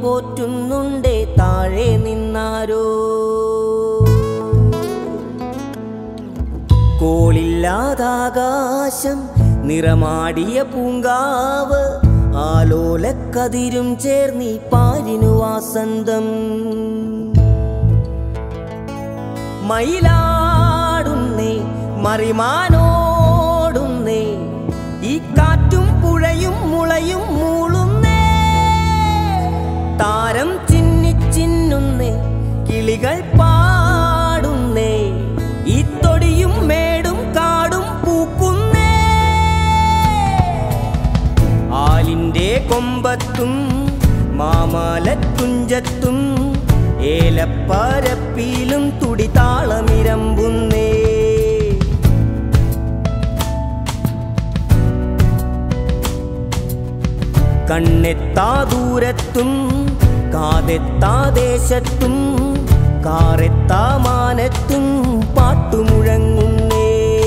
പോറ്റുന്നുണ്ടേ താഴെ നിന്നാരോ കോളില്ലാതാകാശം നിറമാടിയ പൂങ്കാവ് ആലോലക്കതിരും ചേർന്നീ പാരിനു വാസന്തം മയിലാടുന്നേ മറിമാനോടുന്നേ ഈ കാറ്റും പുഴയും മുളയും മൂളുന്നേ താരം ചിന്നിച്ചിന്നുന്നേ കിളികൾ പാടുന്നേ ഈ തൊടിയും മേടും കാടും പൂക്കുന്നേ ആലിന്റെ കൊമ്പത്തും മാമാലത്തുഞ്ചത്തും ഏലപ്പരപ്പിലും തുടിതാളമിരമ്പുന്നേ കണ്ണെത്താ ദൂരത്തും കാതെത്താ ദേശത്തും കാറെത്താ മാനത്തും പാട്ടുമുഴങ്ങുന്നേ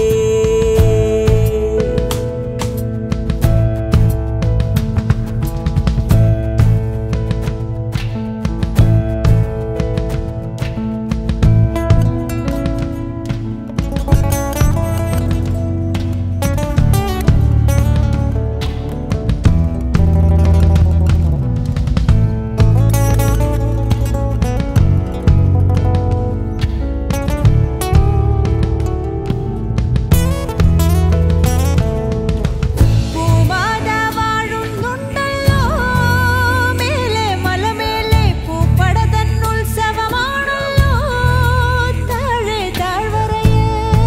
പൂമാത വാഴുന്നുണ്ടല്ലോ മേലെ മലമേലെ പൂപ്പടതന്നുത്സവമാണല്ലോ താഴെ താഴ്വരയിൽ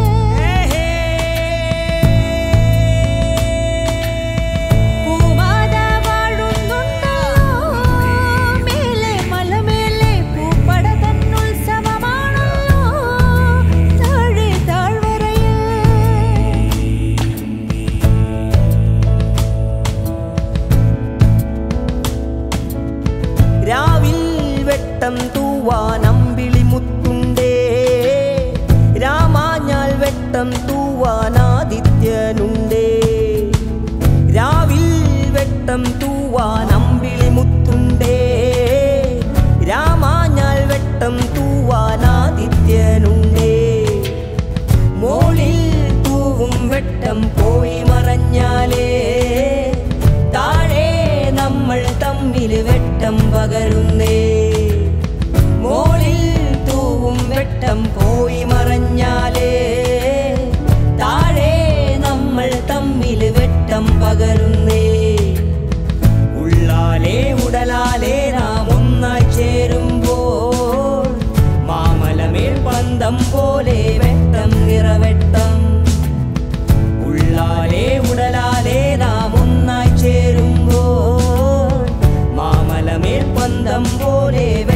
പൂമാത വാഴുന്നുണ്ടല്ലോ മേലെ മലമേലെ പൂപ്പടതന്നുത്സവമാണല്ലോ താഴെ താഴ്വരയിൽ രാവിൽ വെട്ടം തൂവാൻ അമ്പിളി മുത്തുണ്ടേ രാമാഞ്ഞാൽ വെട്ടം തൂവാൻ ആദിത്യനുണ്ടേ രാവിൽ വെട്ടം തൂവാൻ അമ്പിളി മുത്തുണ്ടേ രാമാഞ്ഞാൽ വെട്ടം തൂവാൻ ആദിത്യനുണ്ടേ മോളിൽ തൂവും വെട്ടം പോയി മറഞ്ഞാലേ താഴെ നമ്മൾ തമ്മിൽ വെട്ടം പകരുന്നേ മോളിൽ തൂവും വെട്ടം പോയി മറഞ്ഞാലേ താഴെ നമ്മൾ തമ്മിൽ വെട്ടം പകരുന്നേ ഉള്ളാലേ ഉടലാലേ നാം ഒന്നായി ചേരുമ്പോൾ മാമലമേൽ പന്തം പോലെ വെട്ടം നിറവെട്ടം ഉള്ളാലേ ഉടലാലേ നാം ഒന്നായി ചേരുമ്പോൾ മാമലമേൽ പന്തം പോലെ